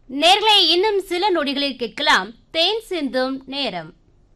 நேர்களை இன்னும் சில நொடிகளில் கேட்கலாம் தேன் சிந்தும் நேரம்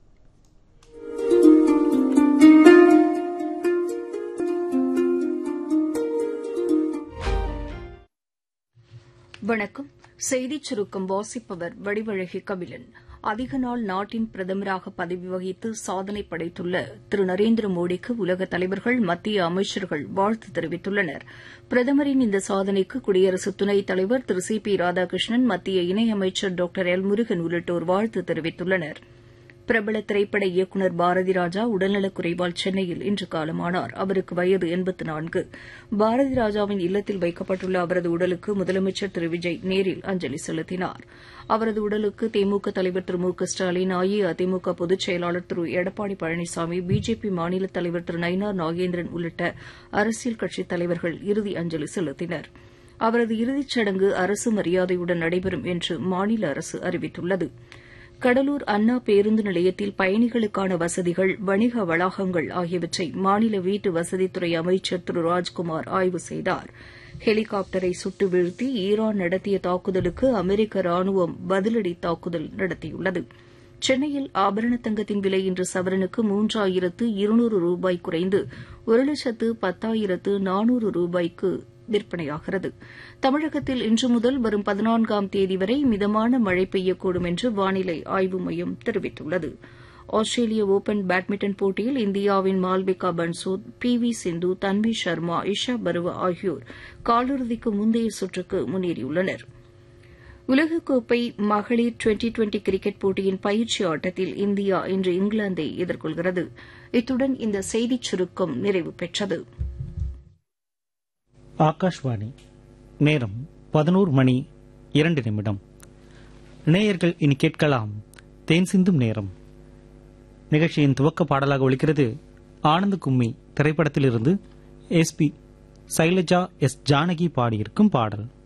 வணக்கம் செய்திச் சுருக்கம் வாசிப்பவர் வடிவழகி கபிலன் அதிக நாள் நாட்டின் பிரதமராக பதவி வகித்து சாதனை படைத்துள்ள திரு நரேந்திர மோடிக்கு உலக தலைவர்கள் மத்திய அமைச்சர்கள் வாழ்த்து தெரிவித்துள்ளனர் பிரதமரின் இந்த சாதனைக்கு குடியரசு துணைத் தலைவர் திரு சி பி ராதாகிருஷ்ணன் மத்திய இணையமைச்சர் டாக்டர் எல் முருகன் உள்ளிட்டோர் வாழ்த்து தெரிவித்துள்ளனா் பிரபல திரைப்பட இயக்குநர் பாரதி ராஜா உடல்நலக் குறைவால் சென்னையில் இன்று காலமானார் அவருக்கு வயது எண்பத்து நான்கு பாரதி ராஜாவின் இல்லத்தில் வைக்கப்பட்டுள்ள அவரது உடலுக்கு முதலமைச்சர் திரு விஜய் நேரில் அஞ்சலி செலுத்தினார் அவரது உடலுக்கு திமுக தலைவர் திரு மு க ஸ்டாலின் அஇஅதிமுக பொதுச் செயலாளர் திரு எடப்பாடி பழனிசாமி பிஜேபி மாநில தலைவர் திரு நயினார் நாகேந்திரன் உள்ளிட்ட அரசியல் கட்சித் தலைவர்கள் இறுதி அஞ்சலி செலுத்தினர் அவரது இறுதிச் சடங்கு அரசு மரியாதையுடன் நடைபெறும் என்று மாநில அரசு அறிவித்துள்ளது கடலூர் அண்ணா பேருந்து நிலையத்தில் பயணிகளுக்கான வசதிகள் வணிக வளாகங்கள் ஆகியவற்றை மாநில வீட்டு வசதித்துறை அமைச்சர் திரு ராஜ்குமார் ஆய்வு செய்தார் ஹெலிகாப்டரை சுட்டு வீழ்த்தி ஈரான் நடத்திய தாக்குதலுக்கு அமெரிக்க ராணுவம் பதிலடி தாக்குதல் நடத்தியுள்ளது சென்னையில் ஆபரண தங்கத்தின் விலை இன்று சவரனுக்கு மூன்றாயிரத்து இருநூறு ரூபாய் குறைந்து ஒரு லட்சத்து பத்தாயிரத்து நானூறு ரூபாய்க்கு விற்பனையாகிறது தமிழகத்தில் இன்று முதல் வரும் பதினான்காம் தேதி வரை மிதமான மழை பெய்யக்கூடும் என்று வானிலை ஆய்வு மையம் தெரிவித்துள்ளது ஆஸ்திரேலிய ஒபன் பேட்மிண்டன் போட்டியில் இந்தியாவின் மால்விகா பன்சோத் பி வி சிந்து தன்வி சர்மா இஷா பருவா ஆகியோர் காலிறுதிக்கு முந்தைய சுற்றுக்கு முன்னேறியுள்ளனர் உலகக்கோப்பை மகளிர் டுவெண்டி டுவெண்டி கிரிக்கெட் போட்டியின் பயிற்சி ஆட்டத்தில் இந்தியா இன்று இங்கிலாந்தை எதிர்கொள்கிறது இத்துடன் இந்த செய்திச் சுருக்கம் நிறைவு பெற்றது ஆகாஷ்வாணி நேரம் பதினோரு மணி இரண்டு நிமிடம் நேயர்கள் இனி கேட்கலாம் தேன் சிந்தும் நேரம் நிகழ்ச்சியின் துவக்க பாடலாக ஒலிக்கிறது ஆனந்த கும்மி திரைப்படத்திலிருந்து S P Sailaja S Janaki பாடியிருக்கும் பாடல்